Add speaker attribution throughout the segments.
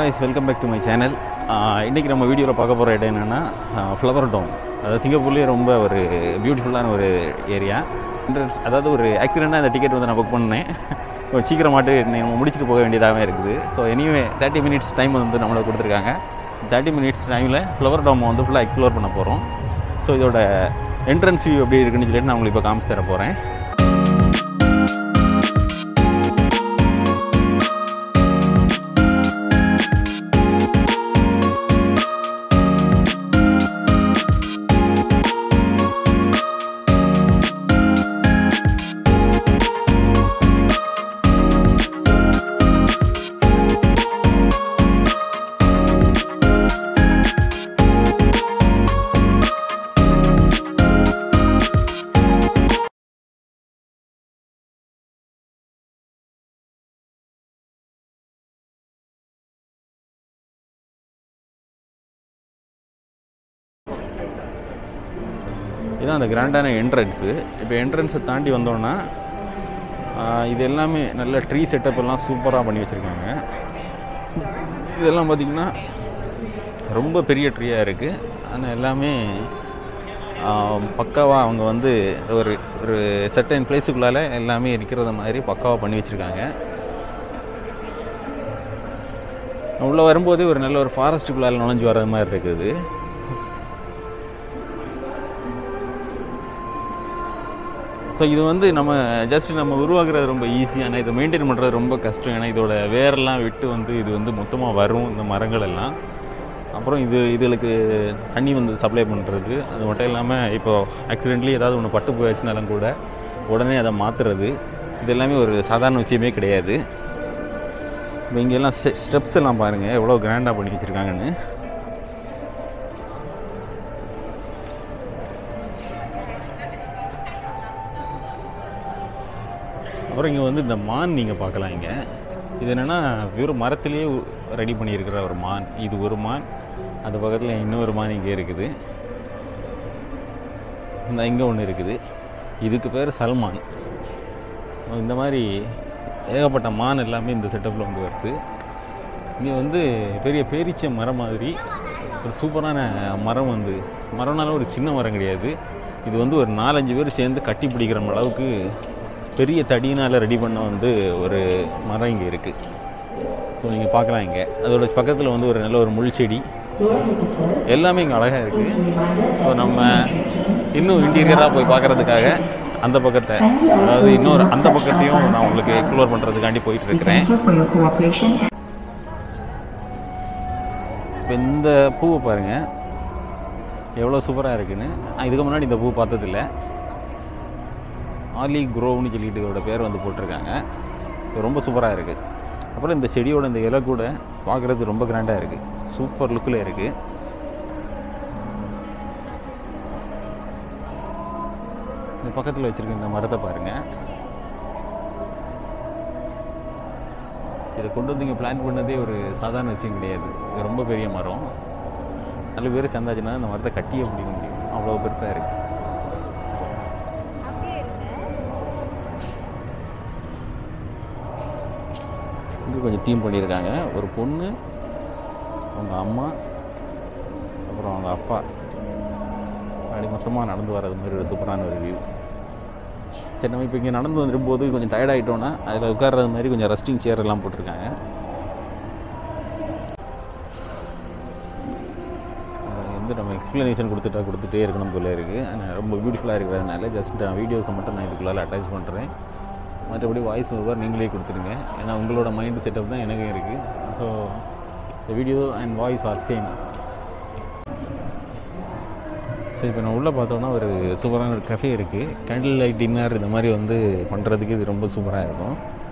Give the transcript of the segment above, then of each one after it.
Speaker 1: Guys welcome back to my channel இன்றைக்கி நம்ம வீடியோவில் பார்க்க போகிற இடம் என்னென்னா ஃப்ளவர் டோம் அதாவது சிங்கப்பூர்லேயே ரொம்ப ஒரு பியூட்டிஃபுல்லான ஒரு ஏரியா அதாவது ஒரு ஆக்சிடெண்ட்டாக அந்த டிக்கெட் வந்து நான் புக் பண்ணேன் கொஞ்சம் சீக்கிரமாட்டு நம்ம முடிச்சுட்டு போக வேண்டியதாகவே இருக்குது so anyway thirty minutes time வந்து நம்மளுக்கு கொடுத்துருக்காங்க தேர்ட்டி மினிட்ஸ் டைமில் ஃப்ளவர் டோமை வந்து ஃபுல்லாக எக்ஸ்ப்ளோர் பண்ண போகிறோம் ஸோ இதோட என்ட்ரன்ஸ் வியூ எப்படி இருக்குன்னு சொல்லிட்டு நான் உங்களுக்கு இப்போ காமிச்சு தர போகிறேன் இதுதான் அந்த கிராண்டான என்ட்ரன்ஸு இப்போ என்ட்ரன்ஸை தாண்டி வந்தோன்னா ஆஹ், இது எல்லாமே நல்ல ட்ரீ செட்டப் எல்லாம் சூப்பராக பண்ணி வச்சுருக்காங்க இதெல்லாம் பார்த்திங்கன்னா ரொம்ப பெரிய ட்ரீயாக இருக்குது ஆனால் எல்லாமே பக்காவாக அவங்க வந்து ஒரு ஒரு செட்டன் பிளேஸுக்குள்ளால எல்லாமே இருக்கிறத மாதிரி பக்காவாக பண்ணி வச்சுருக்காங்க உள்ளே வரும்போதே ஒரு நல்ல ஒரு ஃபாரஸ்ட்டுக்குள்ளால நுழைஞ்சு வர்றது மாதிரி இருக்குது ஸோ இது வந்து நம்ம ஜஸ்ட் நம்ம உருவாக்குறது ரொம்ப ஈஸி ஆனால் இதை மெயின்டைன் பண்ணுறது ரொம்ப கஷ்டம் ஏன்னா இதோட வேரெல்லாம் விட்டு வந்து இது வந்து மொத்தமாக வரும் இந்த மரங்கள் எல்லாம் அப்புறம் இது இதுகளுக்கு தண்ணி வந்து சப்ளை பண்ணுறது அது மட்டும் இல்லாமல் இப்போ ஆக்சிடென்ட்லி ஏதாவது ஒன்று பட்டு போயாச்சுனாலும் கூட உடனே அதை மாற்றுறது இது எல்லாமே ஒரு சாதாரண விஷயமே கிடையாது இப்போ இங்கெல்லாம் ஸ்டெப்ஸ் எல்லாம் பாருங்கள் எவ்வளோ கிராண்டாக பண்ணி வச்சுருக்காங்கன்னு அப்புறம் இங்கே வந்து இந்த மான் நீங்கள் பார்க்கலாம் இங்கே இது என்னென்னா வெறும் மரத்திலேயே ரெடி பண்ணியிருக்கிற ஒரு மான் இது ஒரு மான் அது பக்கத்தில் இன்னொரு மான் இங்கே இருக்குது இந்த இங்கே ஒன்று இருக்குது இதுக்கு பேர் சல்மான் இந்த மாதிரி ஏகப்பட்ட மான் எல்லாமே இந்த செட்டப்பில் வந்து வருது இங்கே வந்து பெரிய பேரீச்ச மரம் மாதிரி ஒரு சூப்பரான மரம் வந்து மரம்னால ஒரு சின்ன மரம் கிடையாது இது வந்து ஒரு நாலஞ்சு பேர் சேர்ந்து கட்டி பிடிக்கிற அளவுக்கு பெரிய தடியினால் ரெடி பண்ண வந்து ஒரு மரம் இங்கே இருக்குது ஸோ நீங்கள் பார்க்கலாம் இங்கே அதோட பக்கத்தில் வந்து ஒரு நல்ல ஒரு முள் செடி எல்லாமே இங்கே அழகாக இருக்குது ஸோ நம்ம இன்னும் இன்டீரியராக போய் பார்க்குறதுக்காக அந்த பக்கத்தை அதாவது இன்னொரு அந்த பக்கத்தையும் நான் உங்களுக்கு எக்ஸ்ப்ளோர் பண்ணுறதுக்காண்டி போயிட்டு இருக்கிறேன்
Speaker 2: Thank you for your cooperation.
Speaker 1: இப்போ இந்த பூவை பாருங்கள் எவ்வளோ சூப்பராக இருக்குன்னு நான் இதுக்கு முன்னாடி இந்த பூ பார்த்ததில்ல ஆலி குரோவ்னு சொல்லிட்டு இதோட பேர் வந்து போட்டிருக்காங்க இது ரொம்ப சூப்பராக இருக்குது அப்புறம் இந்த செடியோட இந்த இலை கூட பார்க்குறது ரொம்ப கிராண்டாக இருக்குது சூப்பர் லுக்கில் இருக்குது இந்த பக்கத்தில் வச்சுருக்க இந்த மரத்தை பாருங்கள் இதை கொண்டு வந்து இங்கே பிளான் பண்ணதே ஒரு சாதாரண விஷயம் கிடையாது இது ரொம்ப பெரிய மரம் நாலு பேர் சேர்ந்தாச்சுன்னா இந்த மரத்தை கட்டியே பிடிக்க முடியும் அவ்வளோ பெருசாக இருக்குது இங்கே கொஞ்சம் தீம் பண்ணியிருக்காங்க ஒரு பொண்ணு அவங்க அம்மா அப்புறம் அவங்க அப்பா அப்படி மொத்தமாக நடந்து வர்றது மாதிரி ஒரு சூப்பரான ஒரு வியூ சரி நம்ம இப்போ இங்கே நடந்து வந்துரும்போது கொஞ்சம் டயர்ட் ஆகிட்டோன்னா அதில் உட்கார்றது மாதிரி கொஞ்சம் ரெஸ்டிங் சேர் எல்லாம் போட்டிருக்காங்க அது வந்து நம்ம எக்ஸ்ப்ளனேஷன் கொடுத்துட்டா கொடுத்துட்டே இருக்கணும் போல இருக்குது ஆனால் ரொம்ப பியூட்டிஃபுல்லாக இருக்கிறதுனால ஜஸ்ட் நான் வீடியோஸை மட்டும் நான் இதுக்குள்ளால அட்டாச் பண்ணுறேன் மற்றபடி வாய்ஸ் ஓவர் நீங்களே கொடுத்துருங்க ஏன்னா உங்களோட மைண்ட் செட்டப் தான் எனக்கும் இருக்குது ஸோ இந்த video and voice are same so இப்போ நான் உள்ளே பார்த்தோன்னா ஒரு சூப்பரான ஒரு கஃபே இருக்குது கேண்டில் லைட் டின்னர் இந்த மாதிரி வந்து பண்ணுறதுக்கு இது ரொம்ப சூப்பராக இருக்கும்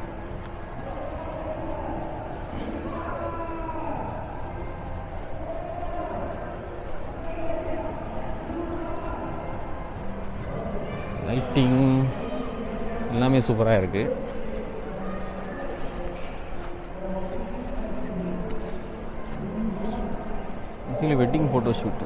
Speaker 1: லைட்டிங் எல்லாமே சூப்பராக இருக்குது actually wedding photo shoot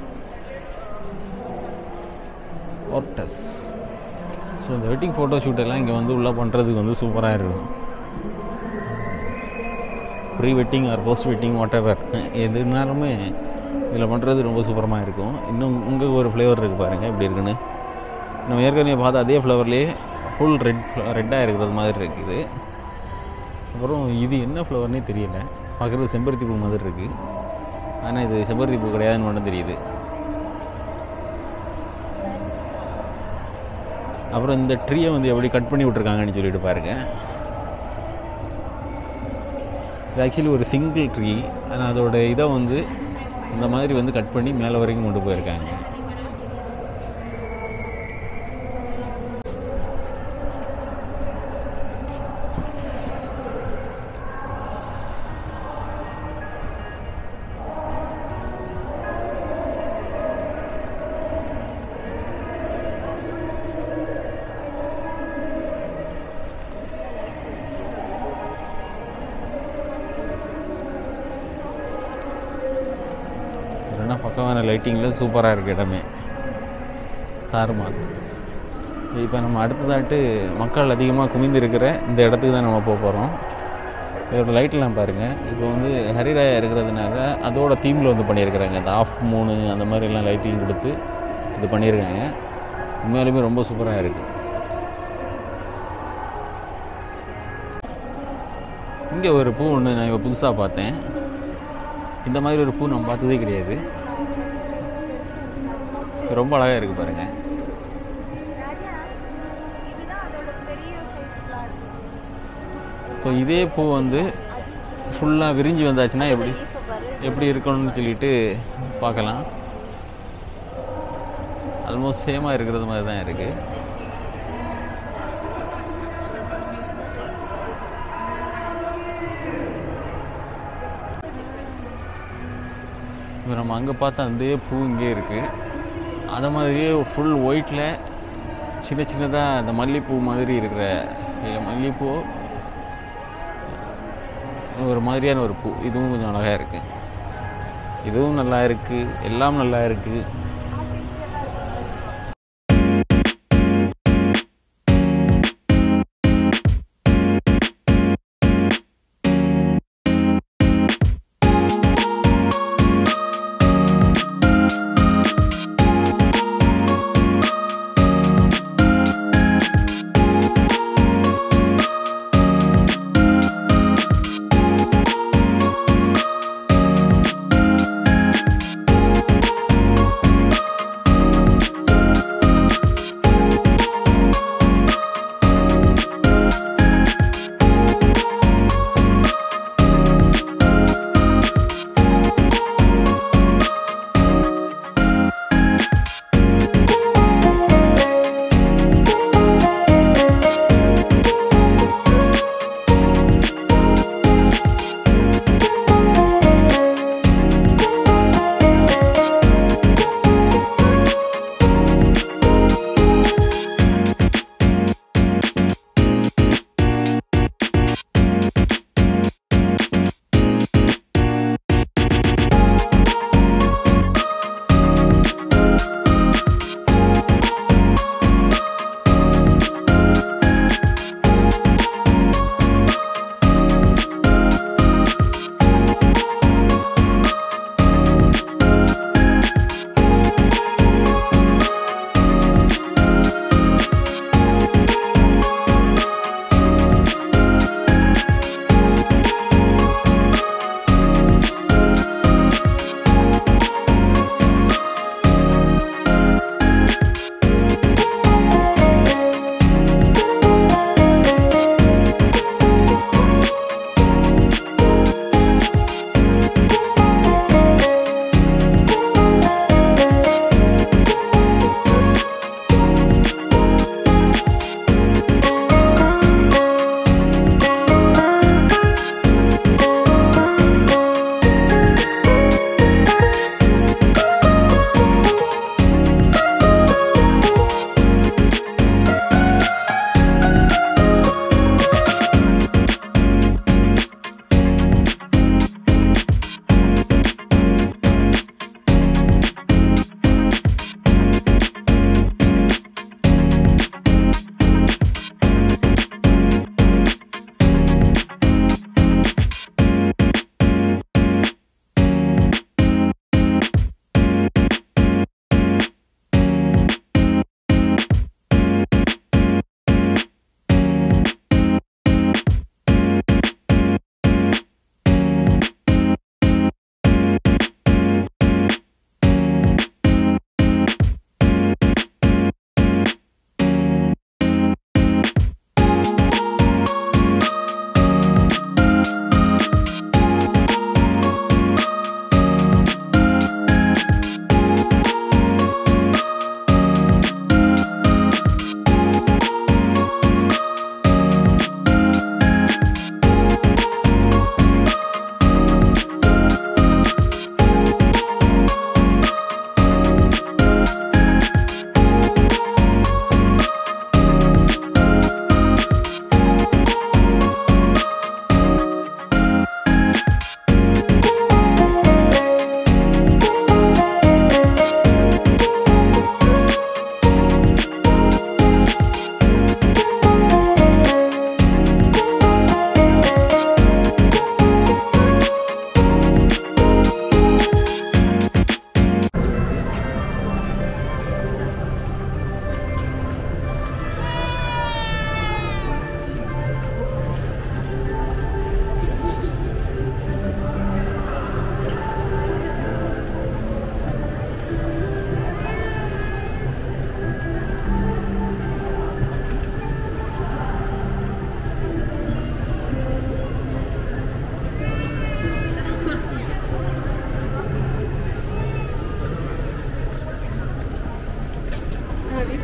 Speaker 1: orders so இந்த வெட்டிங் ஃபோட்டோ ஷூட் எல்லாம் இங்கே வந்து உள்ளே பண்ணுறதுக்கு வந்து சூப்பராக இருக்கும் pre wedding or post wedding whatever எதுனாலுமே இதில் பண்ணுறது ரொம்ப சூப்பரமாக இருக்கும் இன்னும் இங்கே ஒரு ஃப்ளேவர் இருக்குது பாருங்கள் எப்படி இருக்குன்னு நம்ம ஏற்கனவே பார்த்த அதே ஃப்ளவர்லேயே ஃபுல் ரெட் ரெட்டாக இருக்கிறது மாதிரி இருக்குது அப்புறம் இது என்ன ஃப்ளவர்னே தெரியல பார்க்குறது செம்பருத்தி பூ மாதிரி இருக்குது ஆனால் இது செம்பருத்தி பூ கிடையாதுன்னு மட்டும் தெரியுது அப்புறம் இந்த ட்ரீயை வந்து எப்படி கட் பண்ணி விட்ருக்காங்கன்னு சொல்லிட்டு பாருங்கள் இது ஆக்சுவலி ஒரு சிங்கிள் ட்ரீ ஆனால் அதோட இதை வந்து இந்த மாதிரி வந்து கட் பண்ணி மேலே வரைக்கும் கொண்டு போயிருக்காங்க இல்லைன்னா பக்கமான லைட்டிங்கில் சூப்பராக இருக்குது இடமே தாறுமாறு இப்போ நம்ம அடுத்ததாட்டு மக்கள் அதிகமாக குமிந்து இருக்கிற இந்த இடத்துக்கு தான் நம்ம போக போகிறோம் இதோட லைட்லாம் பாருங்கள் இப்போ வந்து ஹரிராயா இருக்கிறதுனால அதோட தீமில் வந்து பண்ணியிருக்கிறாங்க இந்த ஆஃப் மூணு அந்த மாதிரிலாம் லைட்டிங் கொடுத்து இது பண்ணியிருக்காங்க உண்மையாலுமே ரொம்ப சூப்பராக இருக்குது இங்கே ஒரு பூ ஒன்று நான் இப்போ புதுசாக பார்த்தேன் இந்த மாதிரி ஒரு பூ நம்ம பார்த்ததே கிடையாது ரொம்ப அழகாக இருக்குது பாருங்கள்
Speaker 2: ராஜா இதுதான் அதோட பெரிய சைஸ் ஃப்ளார்
Speaker 1: ஸோ இதே பூ வந்து ஃபுல்லாக விரிஞ்சு வந்தாச்சுன்னா எப்படி
Speaker 2: லீஃபை பாரு
Speaker 1: எப்படி இருக்கணும்னு சொல்லிட்டு பார்க்கலாம் ஆல்மோஸ்ட் சேமாக இருக்கிறது மாதிரி தான் இருக்குது இப்போ நம்ம அங்கே பார்த்தா அதே பூ இங்கே இருக்குது அதை மாதிரியே ஃபுல் ஒயிட்டில் சின்ன சின்னதாக அந்த மல்லிகைப்பூ மாதிரி இருக்கிற ஏ, மல்லிகைப்பூ ஒரு மாதிரியான ஒரு பூ இதுவும் கொஞ்சம் அழகாக இருக்குது இதுவும் நல்லா இருக்குது எல்லாம் நல்லா இருக்குது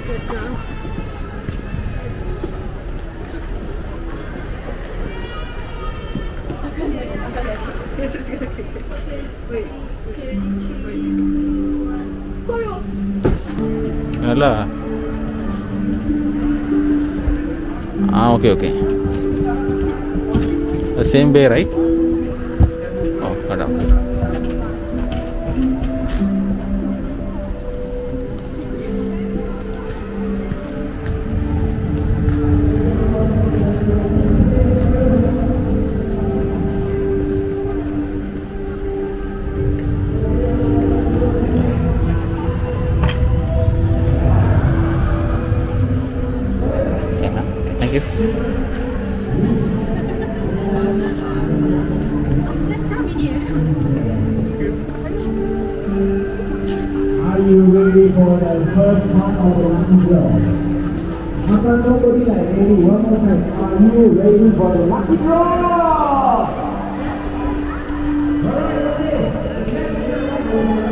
Speaker 1: நல்லா ஆ okay okay same pay right ஓ அடா Yeah, thank you.
Speaker 3: Are you ready for the first part of the lucky draw? After nobody like ready, one more time. Are you ready for the lucky draw? Alright, okay.